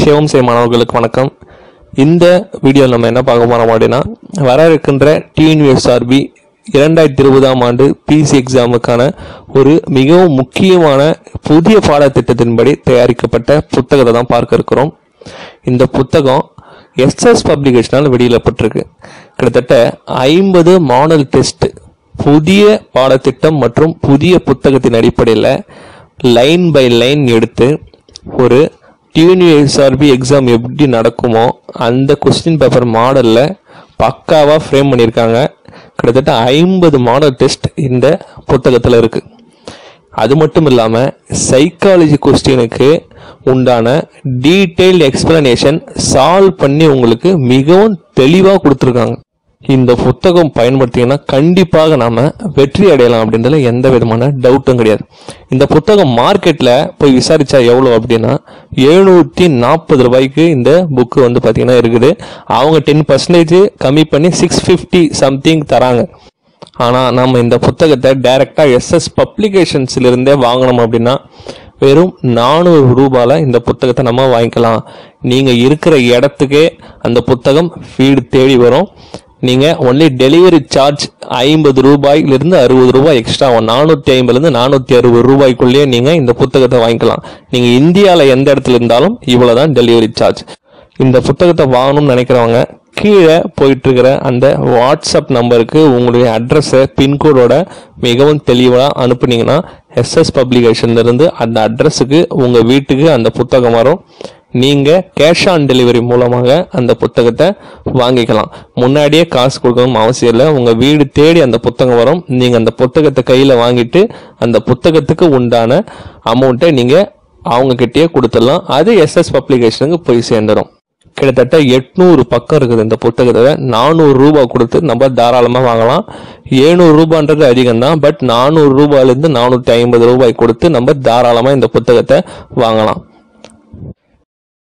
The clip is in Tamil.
சிவம் செய் மாணவர்களுக்கு வணக்கம் இந்த வீடியோவில் நம்ம என்ன பார்க்க போறோம் அப்படின்னா வர இருக்கின்ற டிஎன்யூஎஸ்ஆர்பி இரண்டாயிரத்தி இருபதாம் ஆண்டு பிசி எக்ஸாமுக்கான ஒரு மிகவும் முக்கியமான புதிய பாடத்திட்டத்தின்படி தயாரிக்கப்பட்ட புத்தகத்தை தான் பார்க்க இருக்கிறோம் இந்த புத்தகம் எஸ்எஸ் பப்ளிகேஷனால் வெளியிடப்பட்டிருக்கு கிட்டத்தட்ட ஐம்பது மாடல் டெஸ்ட் புதிய பாடத்திட்டம் மற்றும் புதிய புத்தகத்தின் அடிப்படையில் லைன் பை லைன் எடுத்து ஒரு டியூனிஎஸ்ஆர்பி எக்ஸாம் எப்படி நடக்குமோ அந்த கொஸ்டின் பேப்பர் மாடலில் பக்காவாக ஃப்ரேம் பண்ணியிருக்காங்க கிட்டத்தட்ட ஐம்பது மாடல் டெஸ்ட் இந்த புத்தகத்தில் இருக்குது அது மட்டும் இல்லாமல் சைக்காலஜி கொஸ்டினுக்கு உண்டான டீட்டெயில்டு எக்ஸ்பிளனேஷன் சால்வ் பண்ணி உங்களுக்கு மிகவும் தெளிவாக கொடுத்துருக்காங்க இந்த புத்தகம் பயன்படுத்திங்கன்னா கண்டிப்பாக நாம வெற்றி அடையலாம் அப்படின்றதுல எந்த விதமான டவுட்டும் கிடையாது இந்த புத்தகம் மார்க்கெட்டில் போய் விசாரிச்சா எவ்வளோ அப்படின்னா எழுநூற்றி நாற்பது ரூபாய்க்கு இந்த புக்கு வந்து பார்த்தீங்கன்னா இருக்குது அவங்க டென் பர்சன்டேஜ் கம்மி பண்ணி சிக்ஸ் ஃபிஃப்டி சம்திங் தராங்க ஆனால் நம்ம இந்த புத்தகத்தை டைரெக்டாக எஸ்எஸ் பப்ளிகேஷன்ஸ்லேருந்தே வாங்கணும் அப்படின்னா வெறும் நானூறு ரூபாயில் இந்த புத்தகத்தை நம்ம வாங்கிக்கலாம் நீங்கள் இருக்கிற இடத்துக்கே அந்த புத்தகம் ஃபீடு தேடி வரும் நீங்கள் ஒன்லி டெலிவரி சார்ஜ் ஐம்பது ரூபாயிலிருந்து அறுபது ரூபாய் எக்ஸ்ட்ரா நானூற்றி ஐம்பதுலேருந்து நானூற்றி அறுபது ரூபாய்க்குள்ளேயே நீங்கள் இந்த புத்தகத்தை வாங்கிக்கலாம் நீங்கள் இந்தியாவில் எந்த இடத்துல இருந்தாலும் இவ்வளோ தான் டெலிவரி சார்ஜ் இந்த புத்தகத்தை வாங்கணும்னு நினைக்கிறவங்க கீழே போயிட்டு இருக்கிற அந்த வாட்ஸ்அப் நம்பருக்கு உங்களுடைய அட்ரஸை பின்கோடோட மிகவும் தெளிவாக அனுப்புனீங்கன்னா எஸ்எஸ் பப்ளிகேஷன்லேருந்து அந்த அட்ரஸுக்கு உங்கள் வீட்டுக்கு அந்த புத்தகம் வரும் நீங்கள் கேஷ் ஆன் டெலிவரி மூலமாக அந்த புத்தகத்தை வாங்கிக்கலாம் முன்னாடியே காசு கொடுக்கணும் அவசியம் இல்லை உங்கள் வீடு தேடி அந்த புத்தகம் வரும் நீங்கள் அந்த புத்தகத்தை கையில் வாங்கிட்டு அந்த புத்தகத்துக்கு உண்டான அமௌண்ட்டை நீங்கள் அவங்க கிட்டயே கொடுத்துடலாம் அது எஸ்எஸ் பப்ளிகேஷனுக்கு போய் சேர்ந்துடும் கிட்டத்தட்ட எட்நூறு பக்கம் இருக்குது இந்த புத்தகத்தை நானூறு ரூபாய் கொடுத்து நம்ம தாராளமாக வாங்கலாம் ஏழ்நூறு ரூபான்றது அதிகம் தான் பட் நானூறு ரூபாயிலேருந்து நானூற்றி ஐம்பது ரூபாய் கொடுத்து நம்ம தாராளமாக இந்த புத்தகத்தை வாங்கலாம்